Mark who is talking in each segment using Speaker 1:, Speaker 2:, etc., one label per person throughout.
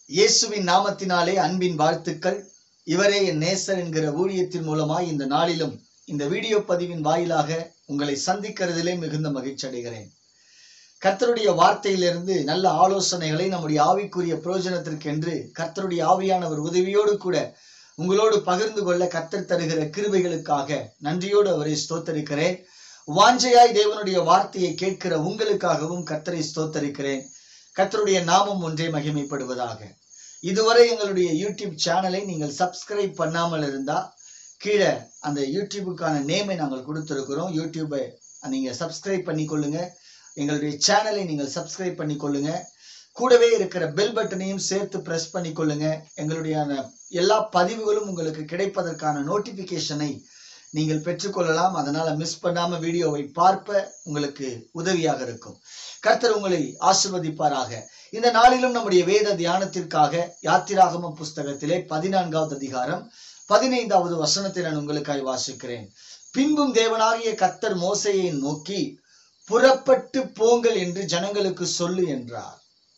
Speaker 1: இயேசுவின் நாமத்தினாலே அன்பின் வாழ்த்துக்கள் இவரே என் நேசர் என்கிற ஊழியத்தின் மூலமாய் இந்த நாளிலும் இந்த வீடியோ பதிவின் வாயிலாக உங்களை சந்திக்கிறதிலே மிகுந்த மகிழ்ச்சி அடைகிறேன் கர்த்தருடைய வார்த்தையிலிருந்து நல்ல ஆலோசனைகளை நம்முடைய ஆவிக்குரிய பிரயோஜனத்திற்கென்று கர்த்தருடைய ஆவியானவர் உதவியோடு கூட உங்களோடு பகிர்ந்து கொள்ள கர்த்தர் தருகிற கிருபைகளுக்காக நன்றியோடு அவரை ஸ்தோத்தரிக்கிறேன் வாஞ்சையாய் தேவனுடைய வார்த்தையை கேட்கிற உங்களுக்காகவும் கர்த்தரை ஸ்தோத்தரிக்கிறேன் கர்த்தருடைய நாமம் ஒன்றே மகிமைப்படுவதாக இதுவரை எங்களுடைய யூடியூப் சேனலை நீங்கள் சப்ஸ்கிரைப் பண்ணாமல் இருந்தா கீழே அந்த யூடியூபுக்கான நேமை நாங்கள் கொடுத்துருக்கிறோம் யூடியூபை நீங்க சப்ஸ்கிரைப் பண்ணி கொள்ளுங்க எங்களுடைய சேனலை நீங்கள் சப்ஸ்கிரைப் பண்ணி கொள்ளுங்க கூடவே இருக்கிற பெல் பட்டனையும் சேர்த்து பிரஸ் பண்ணி கொள்ளுங்க எங்களுடைய எல்லா பதிவுகளும் உங்களுக்கு கிடைப்பதற்கான நோட்டிபிகேஷனை நீங்கள் பெற்றுக்கொள்ளலாம் அதனால மிஸ் பண்ணாம வீடியோவை பார்ப்ப உங்களுக்கு உதவியாக இருக்கும் கர்த்தர் உங்களை ஆசிர்வதிப்பாராக இந்த நாளிலும் நம்முடைய வேத தியானத்திற்காக யாத்திராகம புஸ்தகத்திலே பதினான்காவது அதிகாரம் பதினைந்தாவது வசனத்தை நான் உங்களுக்காய் வாசிக்கிறேன் பின்பும் தேவனாகிய கர்த்தர் மோசையை நோக்கி புறப்பட்டு போங்கள் என்று ஜனங்களுக்கு சொல்லு என்றார்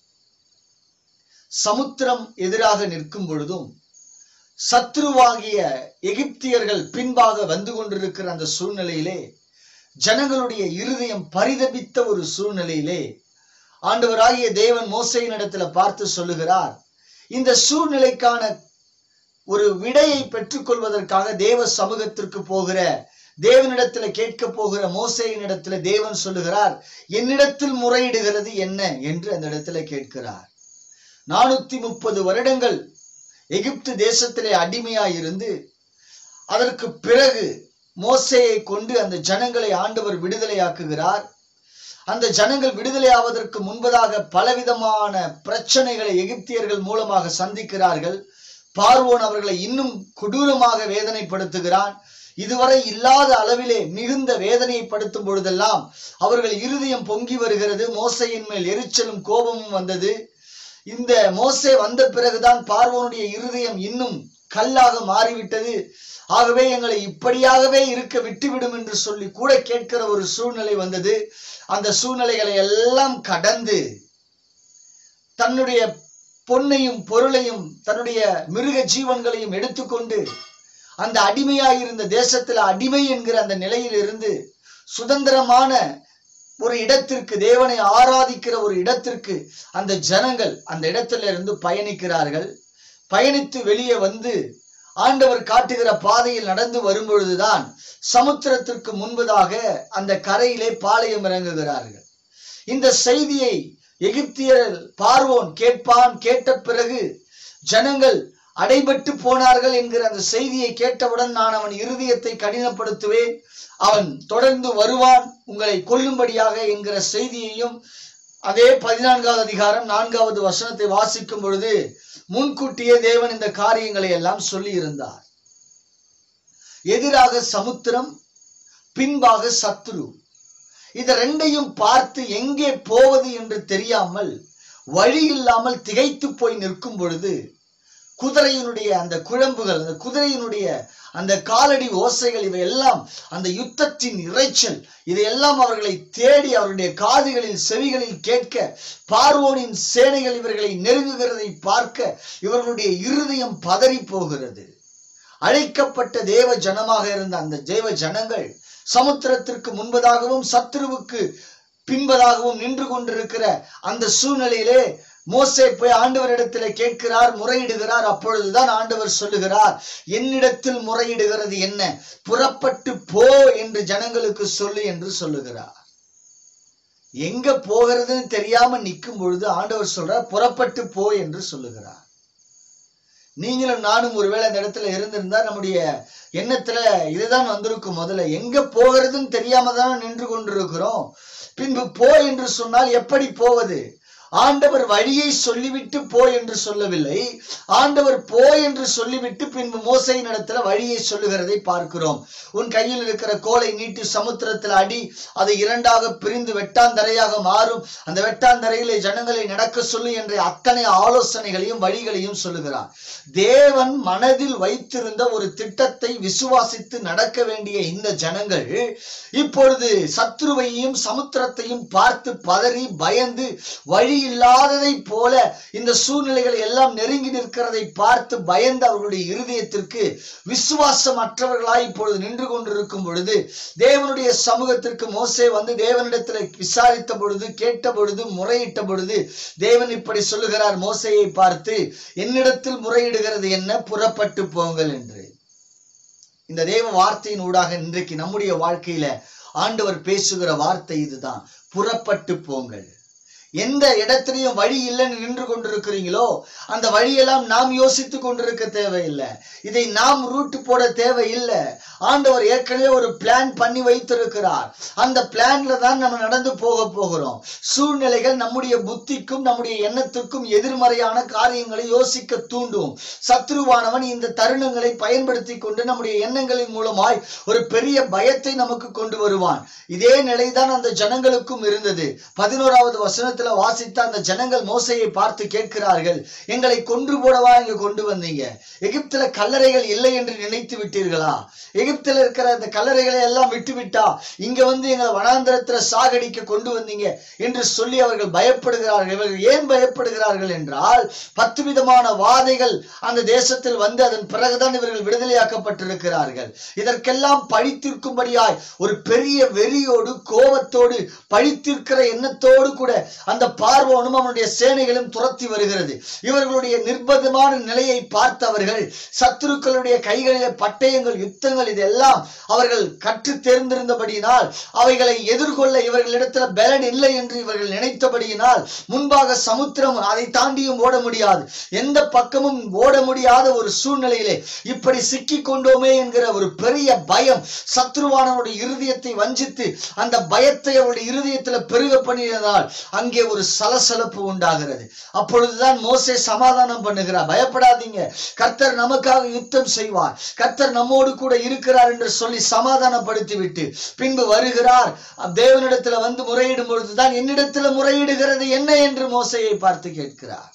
Speaker 1: சமுத்திரம் எதிராக நிற்கும் பொழுதும் சத்ருவாகிய எகிப்தியர்கள் பின்பாக வந்து கொண்டிருக்கிற அந்த சூழ்நிலையிலே ஜனங்களுடைய இருதயம் பரிதபித்த ஒரு சூழ்நிலையிலே ஆண்டவராகிய தேவன் மோசையின் இடத்துல பார்த்து சொல்லுகிறார் இந்த சூழ்நிலைக்கான ஒரு விடையை பெற்றுக்கொள்வதற்காக தேவ சமூகத்திற்கு போகிற தேவனிடத்துல கேட்க போகிற மோசையின் இடத்துல தேவன் சொல்லுகிறார் என்னிடத்தில் முறையிடுகிறது என்ன என்று அந்த இடத்துல கேட்கிறார் நானூத்தி முப்பது வருடங்கள் எகிப்து தேசத்திலே அடிமையாயிருந்து அதற்கு பிறகு மோசையை கொண்டு அந்த ஜனங்களை ஆண்டவர் விடுதலையாக்குகிறார் அந்த ஜனங்கள் விடுதலையாவதற்கு முன்பதாக பலவிதமான பிரச்சனைகளை எகிப்தியர்கள் மூலமாக சந்திக்கிறார்கள் பார்வோன் அவர்களை இன்னும் கொடூரமாக வேதனைப்படுத்துகிறான் இதுவரை இல்லாத அளவிலே மிகுந்த வேதனைப்படுத்தும் பொழுதெல்லாம் அவர்கள் இருதயம் பொங்கி வருகிறது மோசையின் மேல் எரிச்சலும் கோபமும் வந்தது இந்த மோசே வந்த பிறகுதான் பார்வோனுடைய இருதயம் இன்னும் கல்லாக மாறிவிட்டது ஆகவே எங்களை இப்படியாகவே இருக்க விட்டுவிடும் என்று சொல்லி கூட கேட்கிற ஒரு சூழ்நிலை வந்தது அந்த சூழ்நிலைகளை எல்லாம் கடந்து தன்னுடைய பொன்னையும் பொருளையும் தன்னுடைய மிருக ஜீவன்களையும் எடுத்துக்கொண்டு அந்த அடிமையாயிருந்த தேசத்துல அடிமை என்கிற அந்த நிலையில் இருந்து சுதந்திரமான ஒரு இடத்திற்கு தேவனை ஆராதிக்கிற ஒரு இடத்திற்கு அந்த ஜனங்கள் அந்த இடத்துல இருந்து பயணிக்கிறார்கள் பயணித்து வெளியே வந்து ஆண்டவர் காட்டுகிற பாதையில் நடந்து வரும்பொழுதுதான் சமுத்திரத்திற்கு முன்பதாக அந்த கரையிலே பாளையம் இறங்குகிறார்கள் இந்த செய்தியை எகிப்தியர் பார்வோன் கேட்பான் கேட்ட பிறகு ஜனங்கள் அடைபட்டு போனார்கள் என்கிற அந்த செய்தியை கேட்டவுடன் நான் அவன் இருதயத்தை கடினப்படுத்துவேன் அவன் தொடர்ந்து வருவான் உங்களை கொல்லும்படியாக என்கிற செய்தியையும் அதே பதினான்காவது அதிகாரம் நான்காவது வசனத்தை வாசிக்கும் பொழுது முன்கூட்டியே தேவன் இந்த காரியங்களை எல்லாம் சொல்லி இருந்தார் எதிராக சமுத்திரம் பின்பாக சத்துரு இந்த ரெண்டையும் பார்த்து எங்கே போவது என்று தெரியாமல் வழி இல்லாமல் திகைத்து போய் நிற்கும் பொழுது குதிரையினுடைய அந்த குழம்புகள் அந்த குதிரையினுடைய அந்த காலடி ஓசைகள் இவையெல்லாம் அந்த யுத்தத்தின் இறைச்சல் இதையெல்லாம் அவர்களை தேடி அவருடைய காதுகளில் செவிகளில் கேட்க பார்வோனின் சேனைகள் இவர்களை நெருங்குகிறதை பார்க்க இவர்களுடைய இருதயம் பதறி போகிறது அழைக்கப்பட்ட தேவ ஜனமாக இருந்த அந்த தேவ ஜனங்கள் சமுத்திரத்திற்கு முன்பதாகவும் சத்ருவுக்கு பின்பதாகவும் நின்று கொண்டிருக்கிற அந்த சூழ்நிலையிலே மோசே போய் ஆண்டவரிடத்துல கேட்கிறார் முறையிடுகிறார் அப்பொழுதுதான் ஆண்டவர் சொல்லுகிறார் என்னிடத்தில் முறையிடுகிறது என்ன புறப்பட்டு போ என்று ஜனங்களுக்கு சொல்லு என்று சொல்லுகிறார் எங்க போகிறதுன்னு தெரியாம நிற்கும் பொழுது ஆண்டவர் சொல்றார் புறப்பட்டு போ என்று சொல்லுகிறார் நீங்களும் நானும் ஒருவேளை அந்த இடத்துல இருந்திருந்தா நம்முடைய எண்ணத்துல இதுதான் வந்திருக்கும் முதல்ல எங்க போகிறதுன்னு தெரியாம தானே நின்று கொண்டிருக்கிறோம் பின்பு போ என்று சொன்னால் எப்படி போவது ஆண்டவர் வழியை சொல்லிவிட்டு போ என்று சொல்லவில்லை ஆண்டவர் போ என்று சொல்லிவிட்டு பின்பு மோசையின் இடத்துல வழியை சொல்லுகிறதை பார்க்கிறோம் உன் கையில் இருக்கிற கோலை நீட்டி சமுத்திரத்தில் அடி அது இரண்டாக பிரிந்து வெட்டாந்தரையாக மாறும் அந்த வெட்டாந்தரையிலே ஜனங்களை நடக்க சொல்லு என்ற அத்தனை ஆலோசனைகளையும் வழிகளையும் சொல்லுகிறார் தேவன் மனதில் வைத்திருந்த ஒரு திட்டத்தை விசுவாசித்து நடக்க வேண்டிய இந்த ஜனங்கள் இப்பொழுது சத்ருவையும் சமுத்திரத்தையும் பார்த்து பதறி பயந்து வழி வழி இல்லாததை போல இந்த சூழ்நிலைகள் எல்லாம் நெருங்கி நிற்கிறதை பார்த்து பயந்து அவர்களுடைய இருதயத்திற்கு விசுவாசமற்றவர்களாய் இப்பொழுது நின்று கொண்டிருக்கும் பொழுது தேவனுடைய சமூகத்திற்கு மோசே வந்து தேவனிடத்தில் விசாரித்த பொழுது கேட்ட பொழுது முறையிட்ட பொழுது தேவன் இப்படி சொல்லுகிறார் மோசையை பார்த்து என்னிடத்தில் முறையிடுகிறது என்ன புறப்பட்டு போங்கள் என்று இந்த தேவ வார்த்தையின் ஊடாக இன்றைக்கு நம்முடைய வாழ்க்கையில ஆண்டவர் பேசுகிற வார்த்தை இதுதான் புறப்பட்டு போங்கள் எந்த இடத்திலையும் வழி இல்லைன்னு நின்று கொண்டிருக்கிறீங்களோ அந்த வழியெல்லாம் நாம் யோசித்து கொண்டிருக்க தேவையில்லை இதை நாம் ரூட் போட தேவையில்லை ஆண்டவர் ஏற்கனவே ஒரு பிளான் பண்ணி வைத்திருக்கிறார் அந்த பிளான்ல தான் நம்ம நடந்து போக போகிறோம் சூழ்நிலைகள் நம்முடைய புத்திக்கும் நம்முடைய எண்ணத்துக்கும் எதிர்மறையான காரியங்களை யோசிக்க தூண்டும் சத்ருவானவன் இந்த தருணங்களை பயன்படுத்தி கொண்டு நம்முடைய எண்ணங்களின் மூலமாய் ஒரு பெரிய பயத்தை நமக்கு கொண்டு வருவான் இதே நிலைதான் அந்த ஜனங்களுக்கும் இருந்தது பதினோராவது வசனத்துல வாசித்த அந்த ஜனங்கள் மோசையை பார்த்து கேட்கிறார்கள் எங்களை கொன்று போடவா இங்க கொண்டு வந்தீங்க எகிப்துல கல்லறைகள் இல்லை என்று நினைத்து விட்டீர்களா எகிப்துல இருக்கிற அந்த கல்லறைகளை எல்லாம் விட்டு விட்டா இங்க வந்து எங்களை வனாந்தரத்துல சாகடிக்க கொண்டு வந்தீங்க என்று சொல்லி அவர்கள் பயப்படுகிறார்கள் இவர்கள் ஏன் பயப்படுகிறார்கள் என்றால் பத்து விதமான வாதைகள் அந்த தேசத்தில் வந்து அதன் பிறகுதான் இவர்கள் விடுதலையாக்கப்பட்டிருக்கிறார்கள் இதற்கெல்லாம் பழித்திருக்கும்படியாய் ஒரு பெரிய வெறியோடு கோபத்தோடு பழித்திருக்கிற எண்ணத்தோடு கூட அந்த பார்வோனும் அவனுடைய சேனைகளும் துரத்தி வருகிறது இவர்களுடைய நிர்பந்தமான நிலையை பார்த்தவர்கள் சத்துருக்களுடைய கைகளிலே பட்டயங்கள் யுத்தங்கள் இதெல்லாம் அவர்கள் கற்று தேர்ந்திருந்தபடியினால் அவைகளை எதிர்கொள்ள இவர்களிடத்துல பலன் இல்லை என்று இவர்கள் நினைத்தபடியினால் முன்பாக சமுத்திரம் அதை தாண்டியும் ஓட முடியாது எந்த பக்கமும் ஓட முடியாத ஒரு சூழ்நிலையிலே இப்படி சிக்கி கொண்டோமே என்கிற ஒரு பெரிய பயம் சத்ருவானவருடைய இருதயத்தை வஞ்சித்து அந்த பயத்தை அவருடைய இருதயத்துல பெருக பண்ணியதால் அங்கே ஒரு சலசலப்பு உண்டாகிறது அப்பொழுதுதான் மோசே சமாதானம் பண்ணுகிறார் பயப்படாதீங்க கர்த்தர் நமக்காக யுத்தம் செய்வார் கர்த்தர் நம்மோடு கூட இருக்கிறார் என்று சொல்லி சமாதானப்படுத்தி விட்டு பின்பு வருகிறார் தேவனிடத்துல வந்து முறையிடும் பொழுதுதான் என்னிடத்துல முறையிடுகிறது என்ன என்று மோசையை பார்த்து கேட்கிறார்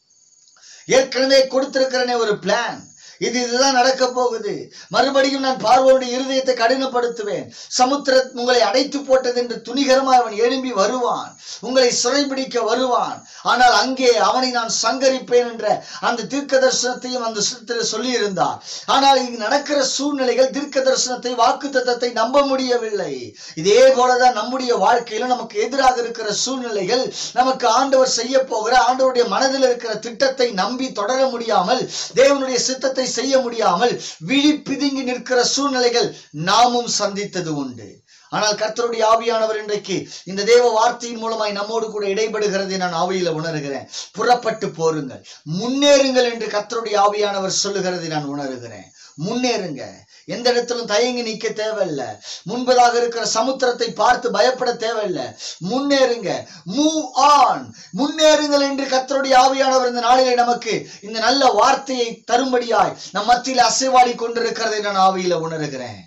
Speaker 1: ஏற்கனவே கொடுத்திருக்கிறனே ஒரு பிளான் இது இதுதான் நடக்க போகுது மறுபடியும் நான் பார்வோனுடைய இருதயத்தை கடினப்படுத்துவேன் சமுத்திர உங்களை அடைத்து போட்டது என்று துணிகரமாக அவன் எழும்பி வருவான் உங்களை சிறைபிடிக்க வருவான் ஆனால் அங்கே அவனை நான் சங்கரிப்பேன் என்ற அந்த தீர்க்க தரிசனத்தையும் அந்த சுத்தத்தில் சொல்லி இருந்தார் ஆனால் இங்கு நடக்கிற சூழ்நிலைகள் தீர்க்க தரிசனத்தை வாக்கு தத்தத்தை நம்ப முடியவில்லை இதே போலதான் நம்முடைய வாழ்க்கையில நமக்கு எதிராக இருக்கிற சூழ்நிலைகள் நமக்கு ஆண்டவர் செய்ய போகிற ஆண்டவருடைய மனதில் இருக்கிற திட்டத்தை நம்பி தொடர முடியாமல் தேவனுடைய சித்தத்தை செய்ய முடியாமல் விழி பிதுங்கி நிற்கிற சூழ்நிலைகள் நாமும் சந்தித்தது உண்டு ஆனால் கர்த்தருடைய ஆவியானவர் இன்றைக்கு இந்த தேவ வார்த்தையின் மூலமாய் நம்மோடு கூட இடைபடுகிறதை நான் ஆவியில உணர்கிறேன் புறப்பட்டு போருங்கள் முன்னேறுங்கள் என்று கர்த்தருடைய ஆவியானவர் சொல்லுகிறதை நான் உணர்கிறேன் முன்னேறுங்க எந்த இடத்திலும் தயங்கி நிக்க தேவையில்ல முன்பதாக இருக்கிற சமுத்திரத்தை பார்த்து பயப்பட தேவையில்லை முன்னேறுங்க மூவ் ஆன் முன்னேறுங்கள் என்று கர்த்தருடைய ஆவியானவர் இந்த நாளிலே நமக்கு இந்த நல்ல வார்த்தையை தரும்படியாய் நம் மத்தியில் அசைவாடி கொண்டிருக்கிறதை நான் ஆவியில உணர்கிறேன்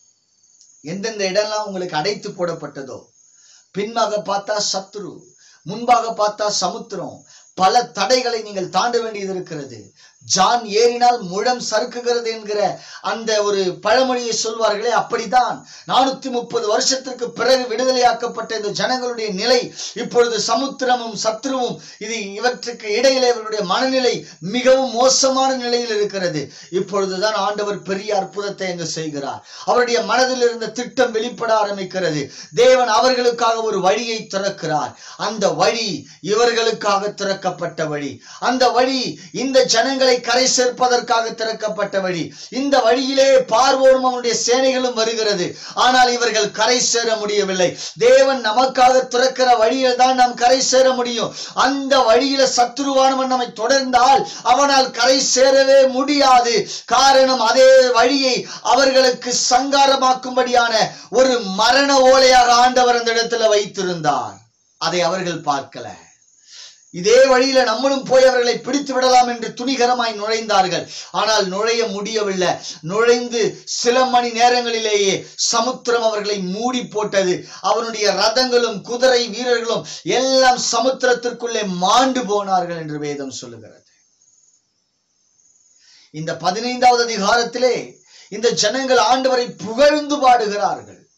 Speaker 1: எந்தெந்த இடம்லாம் உங்களுக்கு அடைத்து போடப்பட்டதோ பின்பாக பார்த்தா சத்ரு முன்பாக பார்த்தா சமுத்திரம் பல தடைகளை நீங்கள் தாண்ட வேண்டியது இருக்கிறது ஜான் ஏறினால் முழம் சறுக்குகிறது என்கிற அந்த ஒரு பழமொழியை சொல்வார்களே அப்படித்தான் நானூத்தி முப்பது வருஷத்திற்கு பிறகு விடுதலையாக்கப்பட்ட இந்த ஜனங்களுடைய நிலை இப்பொழுது சமுத்திரமும் சத்ருவும் இது இவற்றுக்கு இடையிலே இவருடைய மனநிலை மிகவும் மோசமான நிலையில் இருக்கிறது இப்பொழுதுதான் ஆண்டவர் பெரிய அற்புதத்தை அங்கு செய்கிறார் அவருடைய மனதில் இருந்த திட்டம் வெளிப்பட ஆரம்பிக்கிறது தேவன் அவர்களுக்காக ஒரு வழியை திறக்கிறார் அந்த வழி இவர்களுக்காக திறக்கப்பட்ட வழி அந்த வழி இந்த ஜனங்களை கரை சேர்ப்பதற்காக திறக்கப்பட்ட வழி இந்த வழியிலே பார்வோரும் அவனுடைய சேனைகளும் வருகிறது ஆனால் இவர்கள் கரை சேர முடியவில்லை தேவன் நமக்காக திறக்கிற வழியில் தான் நாம் கரை சேர முடியும் அந்த வழியில சத்துருவானவன் நம்மை தொடர்ந்தால் அவனால் கரை சேரவே முடியாது காரணம் அதே வழியை அவர்களுக்கு சங்காரமாக்கும்படியான ஒரு மரண ஓலையாக ஆண்டவர் அந்த இடத்துல வைத்திருந்தார் அதை அவர்கள் பார்க்கல இதே வழியில நம்மளும் போய் அவர்களை பிடித்து விடலாம் என்று துணிகரமாய் நுழைந்தார்கள் ஆனால் நுழைய முடியவில்லை நுழைந்து சில மணி நேரங்களிலேயே சமுத்திரம் அவர்களை மூடி போட்டது அவனுடைய ரதங்களும் குதிரை வீரர்களும் எல்லாம் சமுத்திரத்திற்குள்ளே மாண்டு போனார்கள் என்று வேதம் சொல்லுகிறது இந்த பதினைந்தாவது அதிகாரத்திலே இந்த ஜனங்கள் ஆண்டவரை புகழ்ந்து பாடுகிறார்கள்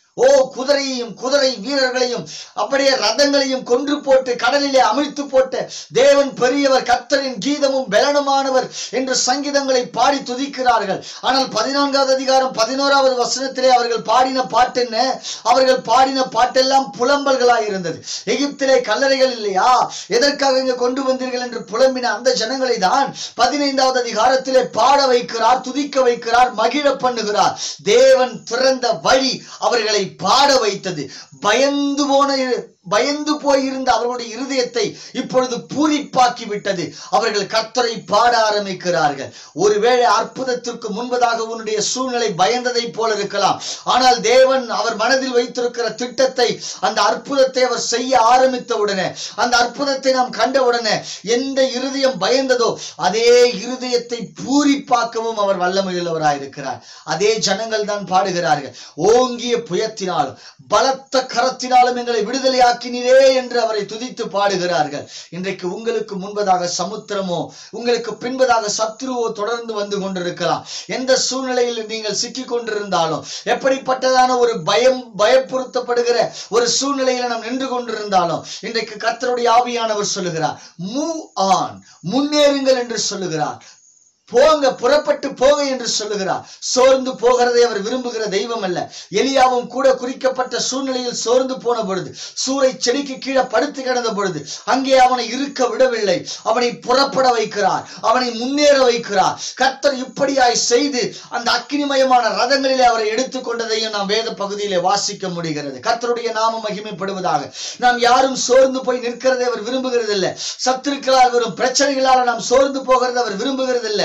Speaker 1: ஓ குதிரையையும் குதிரை வீரர்களையும் அப்படியே ரதங்களையும் கொன்று போட்டு கடலிலே அமிழ்த்து போட்ட தேவன் பெரியவர் கர்த்தரின் கீதமும் பலனுமானவர் என்று சங்கீதங்களை பாடி துதிக்கிறார்கள் ஆனால் பதினான்காவது அதிகாரம் பதினோராவது வசனத்திலே அவர்கள் பாடின பாட்டு என்ன அவர்கள் பாடின பாட்டெல்லாம் புலம்பல்களாய் இருந்தது எகிப்திலே கல்லறைகள் இல்லையா எதற்காக இங்க கொண்டு வந்தீர்கள் என்று புலம்பின அந்த ஜனங்களை தான் பதினைந்தாவது அதிகாரத்திலே பாட வைக்கிறார் துதிக்க வைக்கிறார் மகிழ பண்ணுகிறார் தேவன் திறந்த வழி அவர்களை பாட வைத்தது பயந்து போன பயந்து போயிருந்த அவர்களுடைய இருதயத்தை இப்பொழுது பூரிப்பாக்கி விட்டது அவர்கள் கர்த்தரை பாட ஆரம்பிக்கிறார்கள் ஒருவேளை அற்புதத்திற்கு முன்பதாக உன்னுடைய சூழ்நிலை பயந்ததை போல இருக்கலாம் ஆனால் தேவன் அவர் மனதில் வைத்திருக்கிற திட்டத்தை அந்த அற்புதத்தை அவர் செய்ய ஆரம்பித்த உடனே அந்த அற்புதத்தை நாம் கண்ட உடனே எந்த இருதயம் பயந்ததோ அதே இருதயத்தை பூரிப்பாக்கவும் அவர் வல்லமையுள்ளவராயிருக்கிறார் அதே ஜனங்கள் தான் பாடுகிறார்கள் ஓங்கிய புயத்தினாலும் பலத்த கரத்தினாலும் எங்களை விடுதலையாக்கினீரே என்று அவரை துதித்து பாடுகிறார்கள் இன்றைக்கு உங்களுக்கு முன்பதாக சமுத்திரமோ உங்களுக்கு பின்பதாக சத்ருவோ தொடர்ந்து வந்து கொண்டிருக்கலாம் எந்த சூழ்நிலையில் நீங்கள் சிக்கிக் கொண்டிருந்தாலும் எப்படிப்பட்டதான ஒரு பயம் பயப்படுத்தப்படுகிற ஒரு சூழ்நிலையில நாம் நின்று கொண்டிருந்தாலும் இன்றைக்கு கர்த்தருடைய ஆவியானவர் சொல்லுகிறார் மூவ் ஆன் முன்னேறுங்கள் என்று சொல்லுகிறார் போங்க புறப்பட்டு போக என்று சொல்லுகிறார் சோர்ந்து போகிறதை அவர் விரும்புகிற தெய்வம் அல்ல எலியாவும் கூட குறிக்கப்பட்ட சூழ்நிலையில் சோர்ந்து போன பொழுது சூறை செடிக்கு கீழே படுத்து கிடந்த பொழுது அங்கே அவனை இருக்க விடவில்லை அவனை புறப்பட வைக்கிறார் அவனை முன்னேற வைக்கிறார் கர்த்தர் இப்படியாய் செய்து அந்த அக்கினிமயமான ரதங்களிலே அவரை எடுத்துக்கொண்டதையும் நாம் வேத பகுதியிலே வாசிக்க முடிகிறது கர்த்தருடைய நாமம் மகிமைப்படுவதாக நாம் யாரும் சோர்ந்து போய் நிற்கிறதை அவர் விரும்புகிறதில்லை சத்துருக்களால் வரும் பிரச்சனைகளால் நாம் சோர்ந்து போகிறதை அவர் விரும்புகிறதில்லை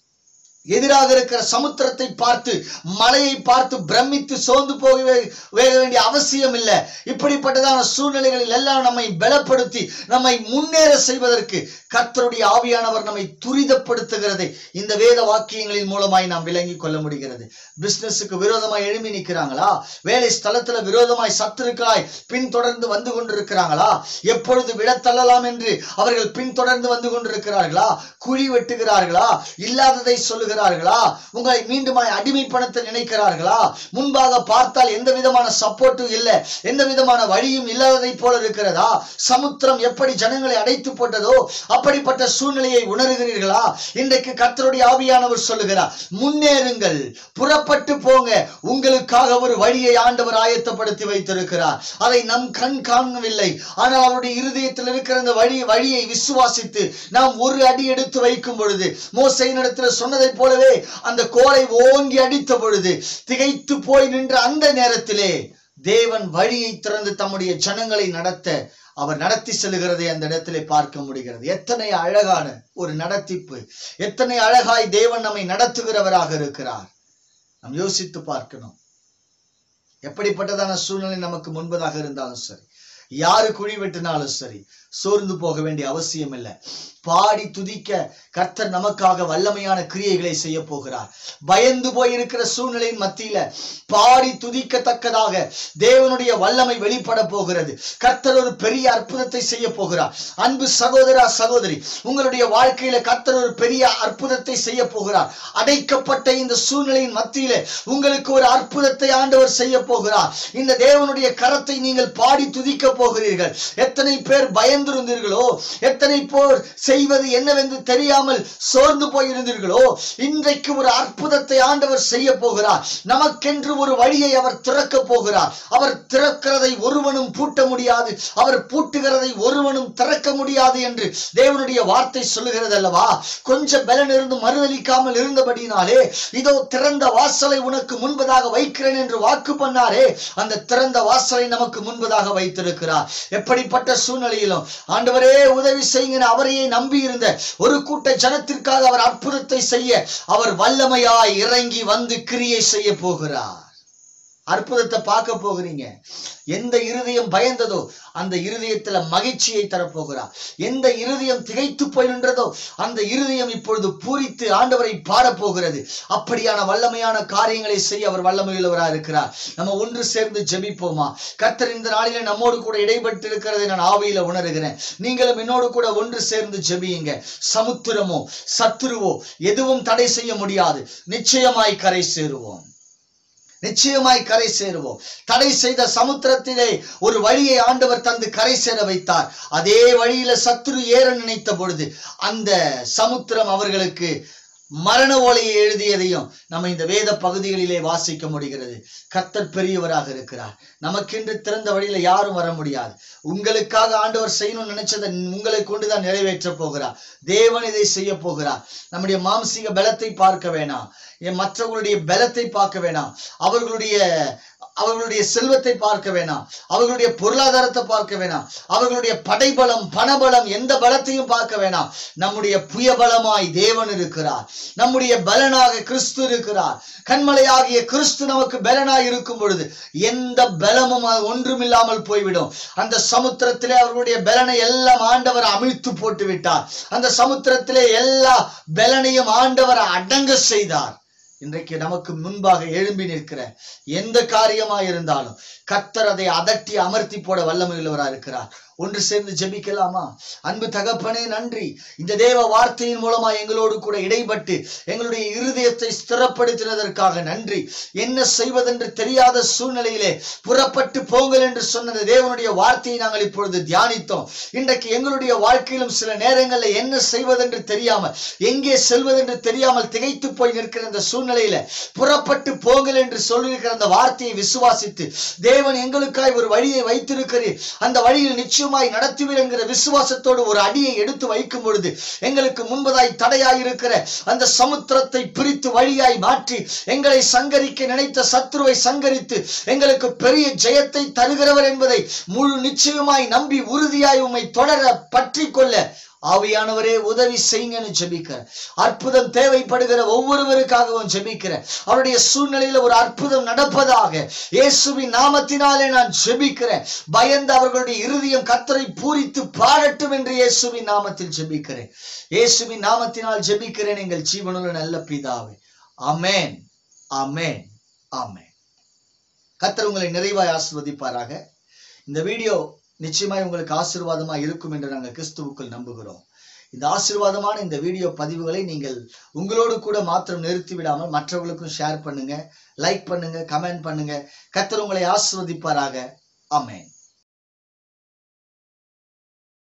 Speaker 1: எதிராக இருக்கிற சமுத்திரத்தை பார்த்து மலையை பார்த்து பிரமித்து சோர்ந்து போக வேக வேண்டிய அவசியம் இல்லை இப்படிப்பட்டதான சூழ்நிலைகளில் எல்லாம் நம்மை பலப்படுத்தி நம்மை முன்னேற செய்வதற்கு கர்த்தருடைய ஆவியானவர் நம்மை துரிதப்படுத்துகிறதை இந்த வேத வாக்கியங்களின் மூலமாய் நாம் விளங்கி கொள்ள முடிகிறது பிசினஸுக்கு விரோதமாய் எழும்பி நிற்கிறாங்களா வேலை ஸ்தலத்துல விரோதமாய் சத்துருக்களாய் பின்தொடர்ந்து வந்து கொண்டிருக்கிறாங்களா எப்பொழுது விடத்தள்ளலாம் என்று அவர்கள் பின்தொடர்ந்து வந்து கொண்டிருக்கிறார்களா குழி வெட்டுகிறார்களா இல்லாததை சொல்லுகிறார்களா உங்களை மீண்டுமாய் அடிமைப்பணத்தை நினைக்கிறார்களா முன்பாக பார்த்தால் எந்த விதமான சப்போர்ட்டும் இல்லை எந்த விதமான வழியும் இல்லாததை போல இருக்கிறதா சமுத்திரம் எப்படி ஜனங்களை அடைத்து போட்டதோ அப்படிப்பட்ட சூழ்நிலையை உணர்கிறீர்களா இன்றைக்கு கர்த்தருடைய ஆவியானவர் சொல்லுகிறார் முன்னேறுங்கள் புறப்பட்டு போங்க உங்களுக்காக ஒரு வழியை ஆண்டவர் ஆயத்தப்படுத்தி வைத்திருக்கிறார் அதை நம் கண் காணவில்லை ஆனால் அவருடைய இருதயத்தில் இருக்கிற அந்த வழி வழியை விசுவாசித்து நாம் ஒரு அடி எடுத்து வைக்கும் பொழுது மோசையினிடத்தில் சொன்னதைப் போலவே அந்த கோலை ஓங்கி அடித்த பொழுது திகைத்து போய் நின்ற அந்த நேரத்திலே தேவன் வழியை திறந்து தம்முடைய ஜனங்களை நடத்த அவர் நடத்தி செல்கிறதை அந்த இடத்திலே பார்க்க முடிகிறது எத்தனை அழகான ஒரு நடத்திப்பு எத்தனை அழகாய் தேவன் நம்மை நடத்துகிறவராக இருக்கிறார் நாம் யோசித்து பார்க்கணும் எப்படிப்பட்டதான சூழ்நிலை நமக்கு முன்பதாக இருந்தாலும் சரி யாரு குழி வெட்டினாலும் சரி சோர்ந்து போக வேண்டிய அவசியம் இல்லை பாடி துதிக்க கர்த்தர் நமக்காக வல்லமையான கிரியைகளை செய்ய போகிறார் பயந்து போயிருக்கிற சூழ்நிலையின் மத்தியில பாடி துதிக்கத்தக்கதாக தேவனுடைய வல்லமை வெளிப்பட போகிறது கர்த்தர் ஒரு பெரிய அற்புதத்தை செய்ய போகிறார் அன்பு சகோதரா சகோதரி உங்களுடைய வாழ்க்கையில கர்த்தர் ஒரு பெரிய அற்புதத்தை செய்ய போகிறார் அடைக்கப்பட்ட இந்த சூழ்நிலையின் மத்தியில உங்களுக்கு ஒரு அற்புதத்தை ஆண்டவர் செய்ய போகிறார் இந்த தேவனுடைய கரத்தை நீங்கள் பாடி துதிக்க போகிறீர்கள் எத்தனை பேர் பயந்திருந்தீர்களோ எத்தனை பேர் செய்வது என்னவென்று தெரியாமல் சோர்ந்து போயிருந்தீர்களோ இன்றைக்கு ஒரு அற்புதத்தை ஆண்டவர் செய்ய போகிறார் நமக்கென்று ஒரு வழியை அவர் திறக்க போகிறார் அவர் திறக்கிறதை ஒருவனும் பூட்ட முடியாது அவர் பூட்டுகிறதை ஒருவனும் திறக்க முடியாது என்று தேவனுடைய வார்த்தை சொல்லுகிறது அல்லவா கொஞ்சம் பலன் இருந்து மறுதளிக்காமல் இருந்தபடினாலே இதோ திறந்த வாசலை உனக்கு முன்பதாக வைக்கிறேன் என்று வாக்கு பண்ணாரே அந்த திறந்த வாசலை நமக்கு முன்பதாக வைத்திருக்கிறார் எப்படிப்பட்ட சூழ்நிலையிலும் ஆண்டவரே உதவி செய்யுங்க அவரையே நம்பி இருந்த ஒரு கூட்ட ஜனத்திற்காக அவர் அற்புதத்தை செய்ய அவர் வல்லமையாய் இறங்கி வந்து கிரியை செய்ய போகிறார் அற்புதத்தை பார்க்க போகிறீங்க எந்த இருதயம் பயந்ததோ அந்த இருதயத்துல மகிழ்ச்சியை தரப்போகிறார் எந்த இருதயம் திகைத்து போய் நின்றதோ அந்த இருதயம் இப்பொழுது பூரித்து ஆண்டவரை பாடப் போகிறது அப்படியான வல்லமையான காரியங்களை செய்ய அவர் வல்லமையுள்ளவராக இருக்கிறார் நம்ம ஒன்று சேர்ந்து ஜெபிப்போமா கர்த்தர் இந்த நாளில நம்மோடு கூட இடைப்பட்டு இருக்கிறதை நான் ஆவியில உணர்கிறேன் நீங்களும் என்னோடு கூட ஒன்று சேர்ந்து ஜெபியுங்க சமுத்திரமோ சத்துருவோ எதுவும் தடை செய்ய முடியாது நிச்சயமாய் கரை சேருவோம் நிச்சயமாய் கரை சேருவோம் தடை செய்த சமுத்திரத்திலே ஒரு வழியை ஆண்டவர் தந்து கரை சேர வைத்தார் அதே வழியில சத்துரு ஏற நினைத்த பொழுது அந்த சமுத்திரம் அவர்களுக்கு மரண ஓலையை எழுதியதையும் நம்ம இந்த வேத பகுதிகளிலே வாசிக்க முடிகிறது கர்த்தர் பெரியவராக இருக்கிறார் நமக்கென்று திறந்த வழியில யாரும் வர முடியாது உங்களுக்காக ஆண்டவர் செய்யணும்னு நினைச்சதை உங்களை கொண்டுதான் நிறைவேற்ற போகிறார் தேவன் இதை செய்ய போகிறார் நம்முடைய மாம்சீக பலத்தை பார்க்க வேணாம் என் மற்றவர்களுடைய பலத்தை பார்க்க வேணாம் அவர்களுடைய அவர்களுடைய செல்வத்தை பார்க்க வேணாம் அவர்களுடைய பொருளாதாரத்தை பார்க்க வேணாம் அவர்களுடைய படைபலம் பணபலம் எந்த பலத்தையும் பார்க்க வேணாம் நம்முடைய புயபலமாய் தேவன் இருக்கிறார் நம்முடைய பலனாக கிறிஸ்து இருக்கிறார் கண்மலையாகிய கிறிஸ்து நமக்கு பலனாய் இருக்கும் பொழுது எந்த பலமும் ஒன்றுமில்லாமல் போய்விடும் அந்த சமுத்திரத்திலே அவர்களுடைய பலனை எல்லாம் ஆண்டவர் அமிழ்த்து போட்டு விட்டார் அந்த சமுத்திரத்திலே எல்லா பலனையும் ஆண்டவர் அடங்க செய்தார் இன்றைக்கு நமக்கு முன்பாக எழும்பி நிற்கிற எந்த காரியமா இருந்தாலும் கர்த்தர் அதை அதட்டி அமர்த்தி போட வல்லமையுள்ளவரா இருக்கிறார் ஒன்று சேர்ந்து ஜெபிக்கலாமா அன்பு தகப்பனே நன்றி இந்த தேவ வார்த்தையின் மூலமா எங்களோடு கூட இடைப்பட்டு எங்களுடைய இருதயத்தை ஸ்திரப்படுத்தினதற்காக நன்றி என்ன செய்வதென்று தெரியாத சூழ்நிலையிலே புறப்பட்டு போங்கள் என்று சொன்ன தேவனுடைய வார்த்தையை நாங்கள் இப்பொழுது தியானித்தோம் இன்றைக்கு எங்களுடைய வாழ்க்கையிலும் சில நேரங்களில் என்ன செய்வதென்று தெரியாமல் எங்கே செல்வதென்று தெரியாமல் திகைத்து போய் நிற்கிற இந்த சூழ்நிலையில புறப்பட்டு போங்கள் என்று சொல்லியிருக்கிற அந்த வார்த்தையை விசுவாசித்து தேவன் எங்களுக்காய் ஒரு வழியை வைத்திருக்கிறீர் அந்த வழியில் நிச்சயமாய் நடத்துவீர் என்கிற விசுவாசத்தோடு ஒரு அடியை எடுத்து வைக்கும் பொழுது எங்களுக்கு முன்பதாய் தடையாய் இருக்கிற அந்த சமுத்திரத்தை பிரித்து வழியாய் மாற்றி எங்களை சங்கரிக்க நினைத்த சத்ருவை சங்கரித்து எங்களுக்கு பெரிய ஜெயத்தை தருகிறவர் என்பதை முழு நிச்சயமாய் நம்பி உறுதியாய் உம்மை தொடர பற்றி கொள்ள ஆவியானவரே உதவி செய்யுங்கன்னு ஜெபிக்கிறேன் அற்புதம் தேவைப்படுகிற ஒவ்வொருவருக்காகவும் ஜெபிக்கிறேன் அவருடைய சூழ்நிலையில ஒரு அற்புதம் நடப்பதாக இயேசுவின் நாமத்தினாலே நான் ஜெபிக்கிறேன் பயந்து அவர்களுடைய இருதயம் கத்தரை பூரித்து பாடட்டும் என்று இயேசுவின் நாமத்தில் ஜெபிக்கிறேன் இயேசுவின் நாமத்தினால் ஜெபிக்கிறேன் எங்கள் ஜீவனுள்ள நல்ல பிதாவே அமேன் அமேன் அமேன் கத்தர் உங்களை நிறைவாய் ஆசிர்வதிப்பாராக இந்த வீடியோ நிச்சயமாய் உங்களுக்கு ஆசீர்வாதமா இருக்கும் என்று நாங்கள் கிறிஸ்துவுக்குள் நம்புகிறோம் இந்த ஆசீர்வாதமான இந்த வீடியோ பதிவுகளை நீங்கள் உங்களோடு கூட மாத்திரம் நிறுத்தி விடாமல் மற்றவர்களுக்கும் ஷேர் பண்ணுங்க லைக் பண்ணுங்க கமெண்ட் பண்ணுங்க கத்தர் உங்களை ஆசிர்வதிப்பாராக ஆமென்